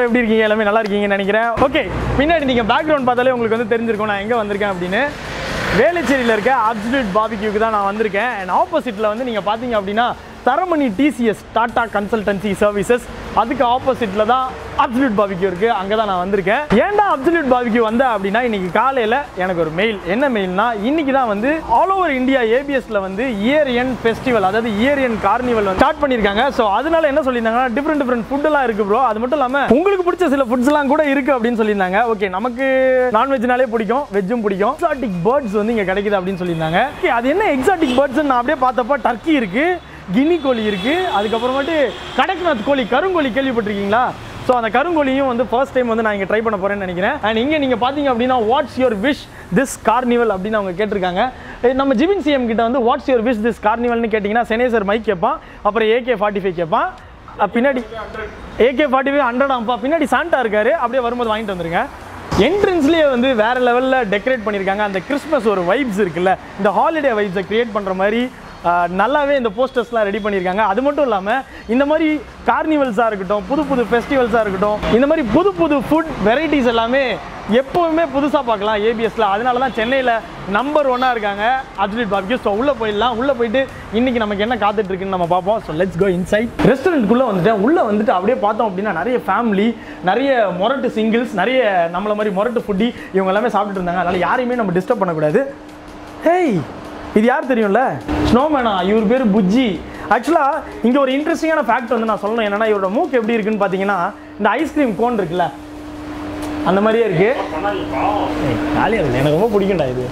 எல்லாரும் எப்படி இருக்கீங்க எல்லாமே நல்லா இருக்கீங்கன்னு நினைக்கிறேன் ஓகே பின்னாடி நீங்கள் பேக்ரவுண்ட் பார்த்தாலே உங்களுக்கு வந்து தெரிஞ்சிருக்கும் நான் எங்கே வந்திருக்கேன் அப்படின்னு வேலைச்சேரியில் இருக்க அப்சல்யூட் பாபிக்யூக்கு தான் நான் வந்திருக்கேன் அண்ட் ஆப்போசிட்டில் வந்து நீங்கள் பார்த்தீங்க அப்படின்னா Taramani TCS Tata consultancy services அதுக்கு ஆப்போசிட்டில் தான் அப்சல்யூட் பாபிக்யூ இருக்குது அங்கே தான் நான் வந்திருக்கேன் ஏன்டா அப்சல்யூட் பாபிக்யூ வந்தேன் அப்படின்னா இன்னைக்கு காலையில் எனக்கு ஒரு மெயில் என்ன மெயில்னா இன்னைக்கு தான் வந்து ஆல் ஓவர் இந்தியா ஏபிஎஸ்ல வந்து இயர் என் ஃபெஸ்டிவல் அதாவது இயர் என் கார்னிவல் வந்து ஸ்டார்ட் பண்ணியிருக்காங்க ஸோ அதனால என்ன சொல்லியிருந்தாங்கன்னா டிஃப்ரெண்ட் டிஃப்ரெண்ட் ஃபுட்டெல்லாம் இருக்கு ப்ரோ அது மட்டும் இல்லாமல் உங்களுக்கு பிடிச்ச சில ஃபுட்ஸ்லாம் கூட இருக்கு அப்படின்னு சொல்லியிருந்தாங்க ஓகே நமக்கு நான்வெஜ்னாலே பிடிக்கும் வெஜ்ஜும் பிடிக்கும் எக்ஸாட்டிக் பேர்ட்ஸ் வந்து இங்கே கிடைக்குது அப்படின்னு சொல்லியிருந்தாங்க Okay, அது என்ன எக்ஸாட்டிக் பேர்ட்ஸ் நான் அப்படியே பார்த்தப்ப டர்க்கி இருக்கு கினி கோழி இருக்கு அதுக்கப்புறமேட்டு கடக்நாத் கோழி கருங்கோழி கேள்விப்பட்டிருக்கீங்களா ஸோ அந்த கருங்கோழியும் வந்து ஃபர்ஸ்ட் டைம் வந்து நான் இங்கே ட்ரை பண்ண போறேன்னு நினைக்கிறேன் அண்ட் இங்கே நீங்கள் பார்த்தீங்க அப்படின்னா what's your wish this carnival அப்படின்னு அவங்க கேட்டிருக்காங்க Eh, நம்ம ஜிபின் சிஎம் கிட்ட வந்து வாட்ஸ் யுவர் விஷ் திஸ் கார்னிவல்னு கேட்டிங்கன்னா செனேசர் மைக் கேட்பான் அப்புறம் ஏகே ஃபார்ட்டி ஃபைவ் கேட்பான் அஹ் பின்னாடி ஏகே ஃபார்ட்டி ஃபைவ் ஹண்ட்ரட் ஆம்பா பின்னாடி சாண்டா இருக்காரு அப்படியே வரும்போது வாங்கிட்டு வந்துருங்க என்ட்ரன்ஸ்லேயே வந்து வேற லெவலில் டெக்கரேட் பண்ணியிருக்காங்க அந்த கிறிஸ்மஸ் ஒரு வைப்ஸ் இருக்குல்ல இந்த ஹாலிடே வைப்ஸை கிரியேட் பண்ணுற மாதிரி ஆஹ், நல்லாவே இந்த போஸ்டர்ஸ்லாம் ரெடி பண்ணியிருக்காங்க அது மட்டும் இல்லாமல் இந்த மாதிரி கார்னிவல்ஸாக இருக்கட்டும் புது புது ஃபெஸ்டிவல்ஸாக இருக்கட்டும் இந்த மாதிரி புது புது ஃபுட் வெரைட்டிஸ் எல்லாமே எப்போவுமே புதுசாக பார்க்கலாம் ஏபிஎஸ்ல அதனால தான் சென்னையில் நம்பர் ஒன்னாக இருக்காங்க அப்சல்யூட் பாபிக்யூ ஸோ உள்ளே போயிடலாம் உள்ளே போயிட்டு இன்னைக்கு நமக்கு என்ன காத்துட்டு இருக்குன்னு நம்ம பார்ப்போம் ஸோ லெட்ஸ் கோ இன்சைட் ரெஸ்டாரண்ட்குள்ளே வந்துட்டேன் உள்ளே வந்துட்டு அப்படியே பார்த்தோம் அப்படின்னா நிறைய ஃபேமிலி நிறைய மொரட்டு சிங்கிள்ஸ் நிறைய நம்மள மாதிரி மொரட்டு ஃபுட்டி இவங்க எல்லாமே சாப்பிட்டுட்டு இருந்தாங்க அதனால யாரையுமே நம்ம டிஸ்டர்ப் பண்ணக்கூடாது ஹேய் இது யார் தெரியும்ல ஸ்னோமேனா இவர் பேர் புஜ்ஜி ஆக்சுவலாக இங்கே ஒரு இன்ட்ரெஸ்டிங்கான ஃபேக்ட் வந்து நான் சொல்லணும் என்னன்னா இவரோட மூக்கு எப்படி இருக்குன்னு பார்த்தீங்கன்னா இந்த ஐஸ்கிரீம் கோன் இருக்குல்ல அந்த மாதிரியே இருக்கு ஜாலியாக இருக்கு எனக்கு ரொம்ப பிடிக்கும்டா இது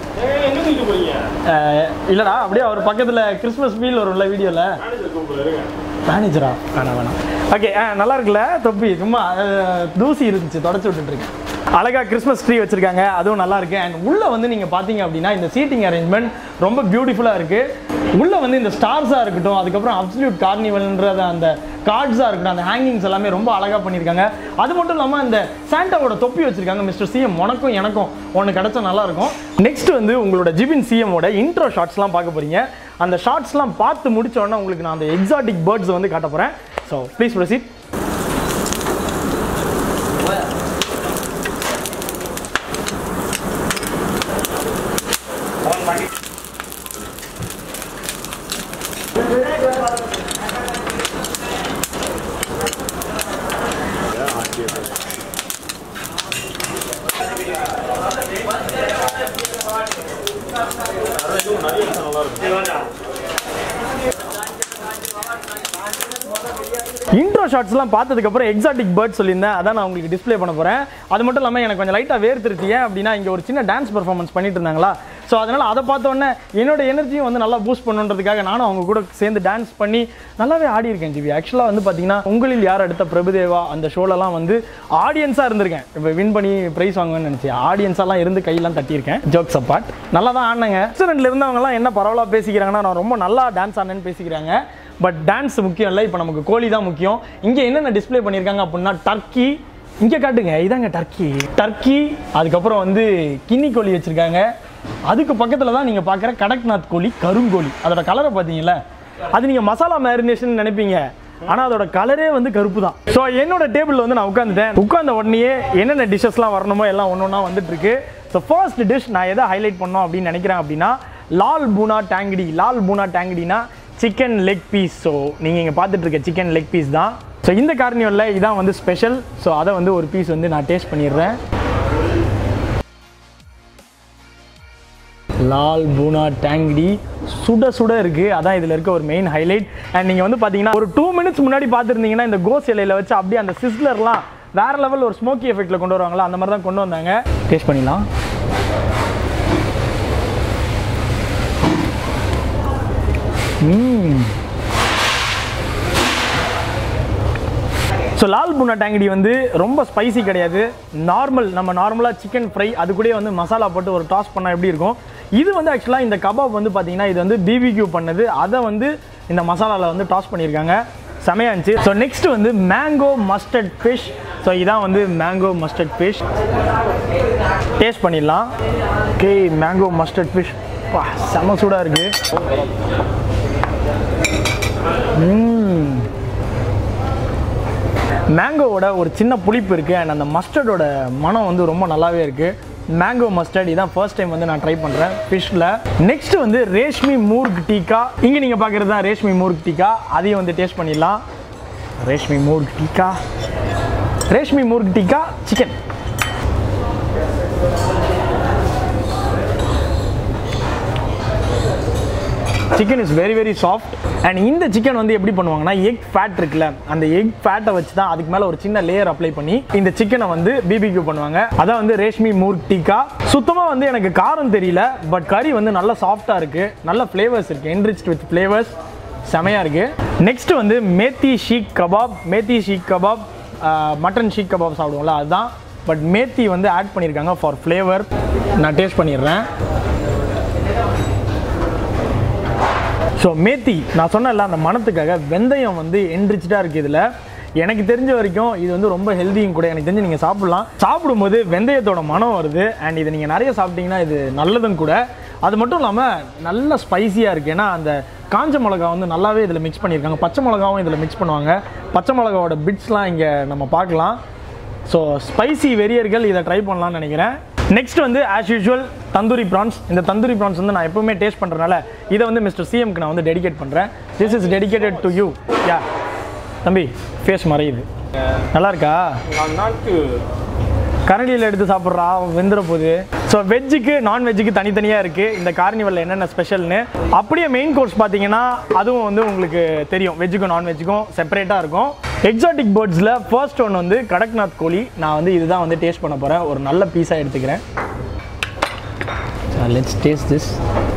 அஹ், இல்லடா அப்படியே அவர் பக்கத்தில் கிறிஸ்மஸ் ஃபீல் வரும்ல வீடியோவில் மேனேஜரா வேணாம் வேணாம் ஓகே நல்லா இருக்குல்ல தொப்பி சும்மா அஹ், தூசி இருந்துச்சு தொடச்சி விட்டுட்டு இருக்கேன் அழகா கிறிஸ்மஸ் ட்ரீ வச்சிருக்காங்க அதுவும் நல்லா இருக்கு அண்ட் உள்ள வந்து நீங்க பாத்தீங்க அப்படின்னா இந்த சீட்டிங் அரேஞ்ச்மெண்ட் ரொம்ப பியூட்டிஃபுல்லா இருக்கு உள்ள வந்து இந்த ஸ்டார்ஸா இருக்கட்டும் அதுக்கப்புறம் அப்சல்யூட் கார்னிவல்ன்றது அந்த கார்ட்ஸா இருக்கட்டும் அந்த ஹேங்கிங்ஸ் எல்லாமே ரொம்ப அழகா பண்ணியிருக்காங்க அது மட்டும் இல்லாம இந்த சாண்டாவோட தொப்பி வச்சிருக்காங்க மிஸ்டர் சிஎம் உனக்கும் எனக்கும் ஒன்று கிடைச்சா நல்லா இருக்கும் நெக்ஸ்ட் வந்து உங்களோட ஜிபின் சிஎமோட இன்ட்ரோ ஷார்ட்ஸ்லாம் பார்க்க போறீங்க அந்த ஷார்ட்ஸ்லாம் பார்த்து முடிச்ச உடனே உங்களுக்கு நான் அந்த எக்ஸாட்டிக் பேர்ட்ஸ் வந்து காட்ட போறேன் ஸோ ப்ளீஸ் ப்ரொசீட் இன்ட்ரோ ஷார்ட்ஸ்லாம் பார்த்ததுக்கப்புறம் எக்ஸாட்டிக் பேர்ட் சொல்லியிருந்தேன் அதான் நான் உங்களுக்கு டிஸ்ப்ளே பண்ண போகிறேன் அது மட்டும் இல்லாமல் எனக்கு கொஞ்சம் லைட்டாக வேர்த்துருச்சு ஏன் அப்படின்னா இங்கே ஒரு சின்ன டான்ஸ் பெர்ஃபார்மன்ஸ் பண்ணிட்டு இருந்தாங்களா ஸோ அதனால் அதை பார்த்த உடனே என்னோட எனர்ஜியும் வந்து நல்லா பூஸ்ட் பண்ணுன்றதுக்காக நானும் அவங்க கூட சேர்ந்து டான்ஸ் பண்ணி நல்லாவே ஆடி இருக்கேன் ஜிபி ஆக்சுவலாக வந்து பார்த்தீங்கன்னா உங்களில் யார் அடுத்த பிரபுதேவா அந்த ஷோலலாம் வந்து ஆடியன்ஸாக இருந்திருக்கேன் இப்போ வின் பண்ணி ப்ரைஸ் வாங்குவேன்னு நினச்சி ஆடியன்ஸாலாம் இருந்து கையெல்லாம் தட்டியிருக்கேன் ஜோக்ஸ் அப்பார்ட் நல்லா தான் ஆடினாங்க ரெஸ்டாரண்ட்டில் இருந்தவங்கலாம் என்ன பரவலாக பேசிக்கிறாங்கன்னா நான் ரொம்ப நல்லா டான்ஸ் ஆனேன்னு பேசிக்கிறாங்க பட் டான்ஸ் முக்கியம் இல்லை இப்போ நமக்கு கோழி தான் முக்கியம் இங்கே என்னென்ன டிஸ்ப்ளே பண்ணியிருக்காங்க அப்படின்னா டர்க்கி இங்கே காட்டுங்க இதாங்க டர்க்கி டர்க்கி அதுக்கப்புறம் வந்து கின்னி கோழி வச்சுருக்காங்க அதுக்கு பக்கத்தில் தான் நீங்கள் பார்க்குற கடக்நாத் கோழி கருங்கோழி அதோட கலரை பார்த்தீங்களா அது நீங்கள் மசாலா மேரினேஷன் நினைப்பீங்க ஆனால் அதோட கலரே வந்து கருப்பு தான் ஸோ என்னோட டேபிளில் வந்து நான் உட்காந்துட்டேன் உட்காந்த உடனேயே என்னென்ன டிஷ்ஷஸ்லாம் வரணுமோ எல்லாம் ஒன்று ஒன்றா வந்துட்டு இருக்கு ஸோ ஃபர்ஸ்ட் டிஷ் நான் எதை ஹைலைட் பண்ணோம் அப்படின்னு நினைக்கிறேன் அப்படின்னா லால் பூனா டேங்கடி லால் பூனா டேங்கடினா சிக்கன் லெக் பீஸ் ஸோ நீங்கள் இங்கே பார்த்துட்டு இருக்க சிக்கன் லெக் பீஸ் தான் ஸோ இந்த கார்னிவலில் இதான் வந்து ஸ்பெஷல் ஸோ அதை வந்து ஒரு பீஸ் வந்து நான் டேஸ்ட் பண்ணிடுறேன் லால் பூனா டேங்கடி சுட சுட இருக்கு அதான் இதில் இருக்க ஒரு மெயின் ஹைலைட் அண்ட் நீங்கள் வந்து பார்த்தீங்கன்னா ஒரு டூ மினிட்ஸ் முன்னாடி பார்த்துருந்தீங்கன்னா இந்த கோஸ் இலையில வச்சு அப்படியே அந்த சிஸ்லர்லாம் வேற லெவல் ஒரு ஸ்மோக்கி எஃபெக்ட்ல கொண்டு வருவாங்களா அந்த மாதிரி தான் கொண்டு வந்தாங்க டேஸ்ட் பண்ணிடலாம் ம் ஸோ லால் புனா டேங்கடி வந்து ரொம்ப ஸ்பைசி கிடையாது நார்மல் நம்ம நார்மலாக சிக்கன் ஃப்ரை அது கூடயே வந்து மசாலா போட்டு ஒரு டாஸ் பண்ணால் எப்படி இருக்கும் இது வந்து ஆக்சுவலாக இந்த கபாப் வந்து பார்த்தீங்கன்னா இது வந்து பிபிக்யூ பண்ணது அதை வந்து இந்த மசாலாவில் வந்து டாஸ் பண்ணியிருக்காங்க செமையா இருந்துச்சு ஸோ நெக்ஸ்ட் வந்து மேங்கோ மஸ்டர்ட் ஃபிஷ் ஸோ இதான் வந்து மேங்கோ மஸ்டர்ட் ஃபிஷ் டேஸ்ட் பண்ணிடலாம் ஓகே மேங்கோ மஸ்டர்ட் ஃபிஷ் பா செம சூடாக இருக்குது மேங்கோவோட ஒரு சின்ன புளிப்பு இருக்குது அண்ட் அந்த மஸ்டர்டோட மனம் வந்து ரொம்ப நல்லாவே இருக்குது மேங்கோ மஸ்டர்ட் இதான் ஃபர்ஸ்ட் டைம் வந்து நான் ட்ரை பண்ணுறேன் ஃபிஷ்ஷில் நெக்ஸ்ட் வந்து ரேஷ்மி மூர்க் டீக்கா இங்கே நீங்கள் பார்க்குறது தான் ரேஷ்மி மூர்க் டீக்கா அதையும் வந்து டேஸ்ட் பண்ணிடலாம் reshmi murgh tikka reshmi murgh tikka chicken chicken is very very soft and இந்த சிக்கன் வந்து எப்படி பண்ணுவாங்கன்னா எக் ஃபேட் இருக்குல்ல அந்த எக் ஃபேட்டை வச்சு தான் அதுக்கு மேலே ஒரு சின்ன லேயர் அப்ளை பண்ணி இந்த சிக்கனை வந்து பிபிக்யூ பண்ணுவாங்க அதான் வந்து ரேஷ்மி மூர்க் டீக்கா சுத்தமாக வந்து எனக்கு காரம் தெரியல பட் கறி வந்து நல்லா சாஃப்டாக இருக்குது நல்ல ஃப்ளேவர்ஸ் இருக்குது என்ரிச்ட் வித் ஃப்ளேவர்ஸ் செமையாக இருக்குது நெக்ஸ்ட் வந்து மேத்தி ஷீக் கபாப் மேத்தி ஷீக் கபாப் மட்டன் ஷீக் கபாப் சாப்பிடுவோம்ல அதுதான் பட் மேத்தி வந்து ஆட் பண்ணியிருக்காங்க ஃபார் ஃப்ளேவர் நான் டேஸ்ட் பண்ணிடுறேன் ஸோ மேத்தி நான் சொன்னல அந்த மணத்துக்காக வெந்தயம் வந்து என்ரிச்சாக இருக்குது இதில் எனக்கு தெரிஞ்ச வரைக்கும் இது வந்து ரொம்ப ஹெல்த்தியும் கூட எனக்கு தெரிஞ்சு நீங்கள் சாப்பிட்லாம் சாப்பிடும்போது வெந்தயத்தோட மனம் வருது அண்ட் இதை நீங்கள் நிறைய சாப்பிட்டீங்கன்னா இது நல்லதும் கூட அது மட்டும் இல்லாமல் நல்ல ஸ்பைசியாக இருக்குது ஏன்னா அந்த காஞ்ச மிளகா வந்து நல்லாவே இதில் மிக்ஸ் பண்ணியிருக்காங்க பச்சை மிளகாவும் இதில் மிக்ஸ் பண்ணுவாங்க பச்சை மிளகாவோட பிட்ஸ்லாம் இங்கே நம்ம பார்க்கலாம் ஸோ ஸ்பைசி வெறியர்கள் இதை ட்ரை பண்ணலாம்னு நினைக்கிறேன் நெக்ஸ்ட் வந்து ஆஸ் யூஷுவல் தந்தூரி ப்ரான்ஸ் இந்த தந்தூரி ப்ரான்ஸ் வந்து நான் எப்பவுமே டேஸ்ட் பண்ணுறனால இதை வந்து மிஸ்டர் சிஎம்க்கு நான் வந்து டெடிகேட் பண்ணுறேன் this is dedicated to you யா தம்பி ஃபேஸ் மறையுது நல்லா இருக்கா நான் நாட்டு கரண்டியில் எடுத்து சாப்பிட்றா வெந்துற போகுது ஸோ வெஜ்ஜுக்கு நான்வெஜ்ஜுக்கு தனித்தனியாக இருக்குது இந்த கார்னிவலில் என்னென்ன ஸ்பெஷல்னு அப்படியே மெயின் கோர்ஸ் பார்த்தீங்கன்னா அதுவும் வந்து உங்களுக்கு தெரியும் வெஜ்ஜுக்கும் நான்வெஜ்ஜுக்கும் செப்பரேட்டாக இருக்கும் எக்ஸாட்டிக் பேர்ட்ஸில் ஃபர்ஸ்ட் ஒன் வந்து கடக்நாத் கோழி நான் வந்து இதுதான் வந்து டேஸ்ட் பண்ண போகிறேன் ஒரு நல்ல பீஸாக எடுத்துக்கிறேன் லெட்ஸ் டேஸ்ட் திஸ்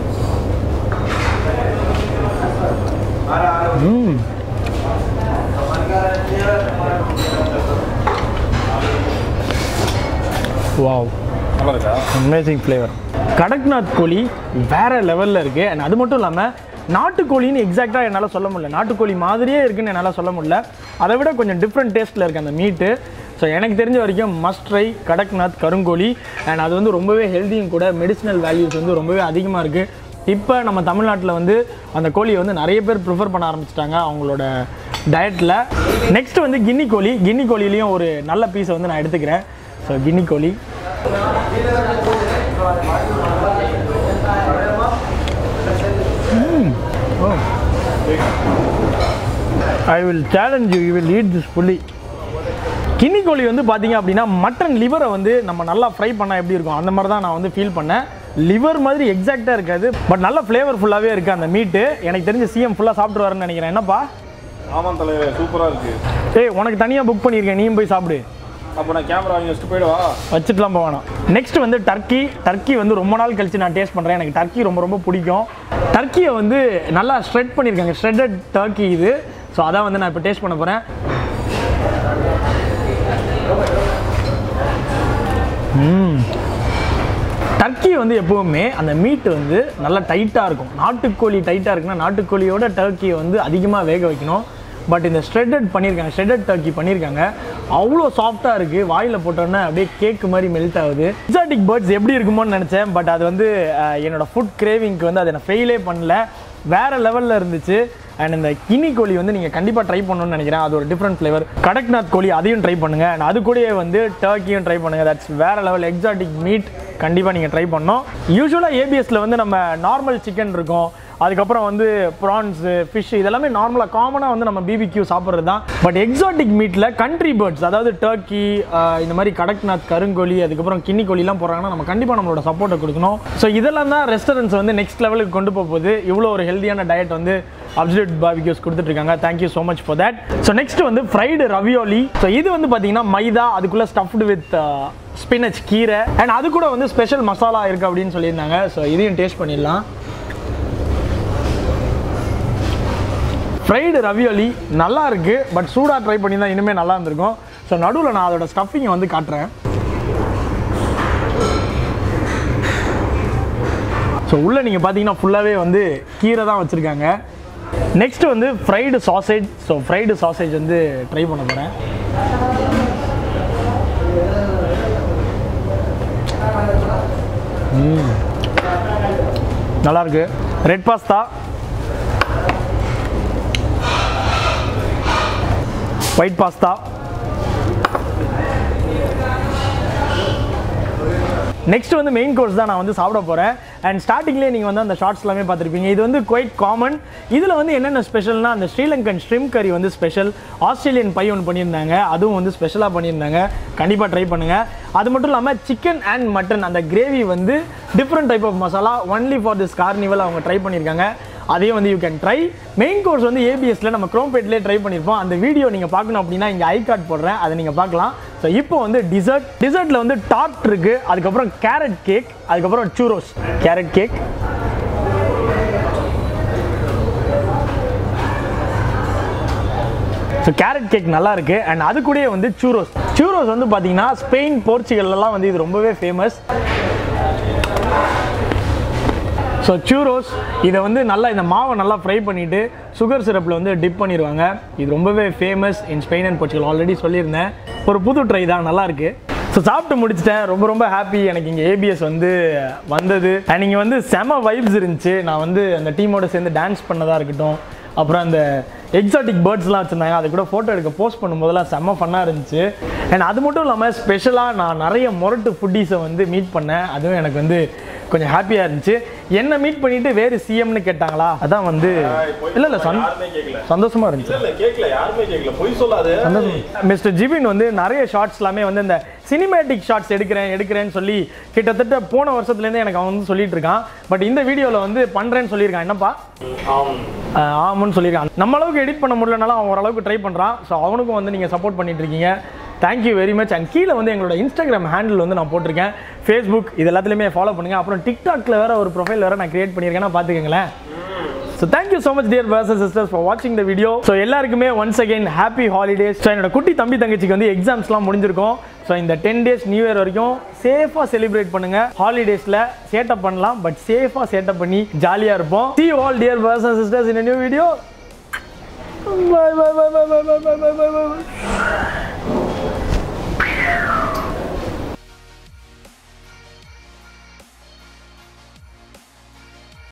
வாவ் நல்லா இருக்கா அமேசிங் ஃப்ளேவர் கடக்நாத் கோழி வேற லெவலில் இருக்குது அண்ட் அது மட்டும் இல்லாமல் நாட்டுக்கோழின்னு எக்ஸாக்டாக என்னால் சொல்ல முடியல நாட்டுக்கோழி மாதிரியே இருக்குன்னு என்னால் சொல்ல முடியல அதை விட கொஞ்சம் டிஃப்ரெண்ட் டேஸ்ட்டில் இருக்குது அந்த மீட்டு ஸோ எனக்கு தெரிஞ்ச வரைக்கும் மஸ்ட் ட்ரை கடக்நாத் கருங்கோழி அண்ட் அது வந்து ரொம்பவே ஹெல்த்தியும் கூட மெடிசினல் வேல்யூஸ் வந்து ரொம்பவே அதிகமாக இருக்குது இப்போ நம்ம தமிழ்நாட்டில் வந்து அந்த கோழியை வந்து நிறைய பேர் ப்ரிஃபர் பண்ண ஆரம்பிச்சிட்டாங்க அவங்களோட டயட்டில் நெக்ஸ்ட் வந்து கின்னி கோழி கின்னி கோழிலையும் ஒரு நல்ல பீஸை வந்து நான் எடுத்துக்கிறேன் ஸோ கின்னி கோழி I will challenge you you will eat this fully கின்னி கோழி வந்து பார்த்தீங்க அப்படின்னா மட்டன் லிவரை வந்து நம்ம நல்லா ஃப்ரை பண்ணால் எப்படி இருக்கும் அந்த மாதிரி தான் நான் வந்து ஃபீல் பண்ணேன் லிவர் மாதிரி எக்ஸாக்டாக இருக்காது பட் நல்ல ஃப்ளேவர்ஃபுல்லாகவே இருக்குது அந்த மீட்டு எனக்கு தெரிஞ்ச சிஎம் ஃபுல்லாக சாப்பிட்டு நினைக்கிறேன் என்னப்பா ஆமாம் தலைவர் சூப்பராக இருக்கு ஏய் உனக்கு தனியாக புக் பண்ணியிருக்கேன் நீயும் போய் சாப்பிடு அப்போ நான் கேமரா வாங்கி வச்சுட்டு போயிடுவா வச்சுட்டுலாம் போவேணாம் நெக்ஸ்ட் வந்து டர்க்கி டர்க்கி வந்து ரொம்ப நாள் கழிச்சு நான் டேஸ்ட் பண்ணுறேன் எனக்கு டர்க்கி ரொம்ப ரொம்ப பிடிக்கும் டர்க்கியை வந்து நல்லா ஷ்ரெட் பண்ணியிருக்காங்க ஷ்ரெட்டட் டர்க்கி இது ஸோ அதான் வந்து நான் இப்போ டேஸ்ட் பண்ண போகிறேன் டர்க்கி வந்து எப்போவுமே அந்த மீட் வந்து நல்லா டைட்டாக இருக்கும் நாட்டுக்கோழி டைட்டாக இருக்குன்னா நாட்டுக்கோழியோட டர்க்கியை வந்து அதிகமாக வேக வைக்கணும் பட் இந்த ஷ்ரெட்டட் பண்ணியிருக்காங்க ஷ்ரெட்டட் டர்க்கி பண்ணியிருக்காங்க அவ்வளோ சாஃப்டாக இருக்குது வாயில் போட்டோன்னே அப்படியே கேக்கு மாதிரி மெல்ட் ஆகுது எக்ஸாட்டிக் பேர்ட்ஸ் எப்படி இருக்குமோன்னு நினச்சேன் பட் அது வந்து அஹ், என்னோட ஃபுட் கிரேவிங்க்கு வந்து அதை நான் ஃபெயிலே பண்ணல வேறு லெவலில் இருந்துச்சு அண்ட் இந்த கினி கோழி வந்து நீங்கள் கண்டிப்பாக ட்ரை பண்ணணும்னு நினைக்கிறேன் அது ஒரு டிஃப்ரெண்ட் ஃப்ளேவர் கடக்நாத் கோழி அதையும் ட்ரை பண்ணுங்கள் அண்ட் அது கூடயே வந்து டர்க்கியும் ட்ரை பண்ணுங்கள் தட்ஸ் வேறு லெவல் எக்ஸாட்டிக் மீட் கண்டிப்பாக நீங்கள் ட்ரை பண்ணணும் யூஸ்வலாக ஏபிஎஸ்ல வந்து நம்ம நார்மல் சிக்கன் இருக்கும் அதுக்கப்புறம் வந்து ப்ரான்ஸு ஃபிஷ் இதெல்லாமே நார்மலாக காமனாக வந்து நம்ம பிபிக்யூ சாப்பிட்றது தான் பட் எக்ஸாட்டிக் மீட்டில் கண்ட்ரி பேர்ட்ஸ் அதாவது டர்க்கி இந்த மாதிரி கடக்நாத் கருங்கோழி அதுக்கப்புறம் கின்னி கோழிலாம் போடுறாங்கன்னா நம்ம கண்டிப்பாக நம்மளோட சப்போர்ட்டை கொடுக்கணும் ஸோ இதெல்லாம் தான் ரெஸ்டாரண்ட்ஸ் வந்து நெக்ஸ்ட் லெவலுக்கு கொண்டு போக போகுது இவ்வளோ ஒரு ஹெல்தியான டயட் வந்து அப்சல்யூட் பார்பிக்யூஸ் கொடுத்துட்ருக்காங்க thank you so much for that so next வந்து ஃப்ரைடு ரவியோலி ஸோ இது வந்து பார்த்தீங்கன்னா மைதா அதுக்குள்ளே ஸ்டஃப்டு வித் ஸ்பினச் கீரை அண்ட் அது கூட வந்து ஸ்பெஷல் மசாலா இருக்குது அப்படின்னு சொல்லியிருந்தாங்க ஸோ இதையும் டேஸ்ட் பண்ணிடலாம் ஃப்ரைடு ரவியோலி நல்லா இருக்கு பட் சூடாக ட்ரை பண்ணி தான் இனிமேல் நல்லா இருந்திருக்கும் ஸோ நடுவில் நான் அதோட ஸ்டஃபிங்கை வந்து காட்டுறேன் ஸோ உள்ளே நீங்கள் பார்த்தீங்கன்னா ஃபுல்லாகவே வந்து கீரை தான் வச்சுருக்காங்க நெக்ஸ்ட் வந்து fried sausage so fried sausage வந்து ட்ரை பண்ண போகிறேன் நல்லா இருக்கு red pasta white pasta next வந்து மெயின் கோர்ஸ் தான் நான் வந்து சாப்பிட போகிறேன் அண்ட் ஸ்டார்டிங்லேயே நீங்கள் வந்து அந்த ஷார்ட்ஸ் எல்லாமே பார்த்துருப்பீங்க இது வந்து குவைட் காமன் இதில் வந்து என்னென்ன ஸ்பெஷல்னா அந்த ஸ்ரீலங்கன் ஸ்ட்ரிம் கறி வந்து ஸ்பெஷல் ஆஸ்திரேலியன் பை ஒன்று பண்ணியிருந்தாங்க அதுவும் வந்து ஸ்பெஷலாக பண்ணியிருந்தாங்க கண்டிப்பாக ட்ரை பண்ணுங்கள் அது மட்டும் இல்லாமல் சிக்கன் அண்ட் மட்டன் அந்த கிரேவி வந்து different type of masala only for this carnival அவங்க ட்ரை பண்ணியிருக்காங்க அதையும் வந்து you can try main course வந்து ஏபிஎஸ்ல நம்ம குரோம்பேட்லேயே ட்ரை பண்ணியிருப்போம் அந்த வீடியோ நீங்கள் பார்க்கணும் அப்படின்னா இங்கே ஐ கார்டு போடுறேன் அதை நீங்கள் பார்க்கலாம் ஸோ இப்போ வந்து டிசர்ட் டிசர்ட்டில் வந்து டார்ட் இருக்கு அதுக்கப்புறம் கேரட் கேக் அதுக்கப்புறம் churros carrot cake so carrot cake நல்லா இருக்கு அண்ட் அது கூடயே வந்து சூரோஸ் சூரோஸ் வந்து பார்த்தீங்கன்னா ஸ்பெயின் போர்ச்சுகல்லாம் வந்து இது ரொம்பவே ஃபேமஸ் ஸோ சூரோஸ் இதை வந்து நல்லா இந்த மாவை நல்லா ஃப்ரை பண்ணிவிட்டு சுகர் சிரப்பில் வந்து டிப் பண்ணிடுவாங்க இது ரொம்பவே famous in Spain and Portugal already சொல்லியிருந்தேன் ஒரு புது ட்ரை தான் நல்லா இருக்கு ஸோ சாப்பிட்டு முடிச்சிட்டேன் ரொம்ப ரொம்ப ஹாப்பி எனக்கு இங்கே ஏபிஎஸ் வந்து வந்தது அண்ட் இங்கே வந்து செம வைப்ஸ் இருந்துச்சு நான் வந்து அந்த டீமோட சேர்ந்து டான்ஸ் பண்ணதாக இருக்கட்டும் அப்புறம் அந்த எக்ஸாட்டிக் பேர்ட்ஸ்லாம் வச்சுருந்தாங்க அதை கூட ஃபோட்டோ எடுக்க போஸ்ட் பண்ணும்போதெல்லாம் செம்ம ஃபன்னாக இருந்துச்சு அண்ட் அது மட்டும் இல்லாமல் ஸ்பெஷலாக நான் நிறைய முரட்டு ஃபுட்டீஸை வந்து மீட் பண்ணேன் அதுவும் எனக்கு வந்து கொஞ்சம் ஹாப்பியாக இருந்துச்சு என்ன மீட் பண்ணிட்டு வேறு சிஎம்னு கேட்டாங்களா அதான் வந்து இல்லை இல்லை சந் யாருமே கேட்கல சந்தோஷமாக இருந்துச்சு இல்ல கேட்கல யாருமே கேட்கல பொய் சொல்லாது மிஸ்டர் ஜிபின் வந்து நிறைய ஷார்ட்ஸ் எல்லாமே வந்து இந்த சினிமேட்டிக் ஷார்ட்ஸ் எடுக்கிறேன் எடுக்கிறேன்னு சொல்லி கிட்டத்தட்ட போன வருஷத்துலேருந்து எனக்கு அவன் வந்து சொல்லிட்டு இருக்கான் பட் இந்த வீடியோவில் வந்து பண்ணுறேன்னு சொல்லியிருக்கான் என்னப்பா ஆஹ் ஆமான்னு சொல்லியிருக்கான் நம்ம அளவுக்கு எடிட் பண்ண முடியலனாலும் அவன் ஓரளவுக்கு ட்ரை பண்ணுறான் ஸோ அவனுக்கும் வந்து நீங்கள் சப்போர்ட் பண்ணிட்டு இருக்கீங்க தேங்க்யூ வெரி மச் அண்ட் கீழே வந்து எங்களோட இன்ஸ்டாகிராம் ஹேண்டில் வந்து நான் போட்டிருக்கேன் ஃபேஸ்புக் இது எல்லாத்துலேயுமே ஃபாலோ பண்ணுங்கள் அப்புறம் டிக்டாக்ல வேற ஒரு ப்ரொஃபைல் வேற நான் கிரியேட் பண்ணியிருக்கேன்னா பார்த்துக்கங்களேன் so thank you so much dear brothers sisters for வாட்சிங் த வீடியோ ஸோ எல்லாருக்குமே once again happy holidays so என்னோட குட்டி தம்பி தங்கச்சிக்கு வந்து எக்ஸாம்ஸ்லாம் முடிஞ்சிருக்கும் ஸோ இந்த டென் டேஸ் நியூ இயர் வரைக்கும் சேஃபாக செலிப்ரேட் பண்ணுங்க ஹாலிடேஸில் சேட்டப் பண்ணலாம் பட் சேஃபாக சேட்டப் பண்ணி ஜாலியாக இருப்போம் see all dear brothers sisters in new video bye bye bye bye bye bye bye bye by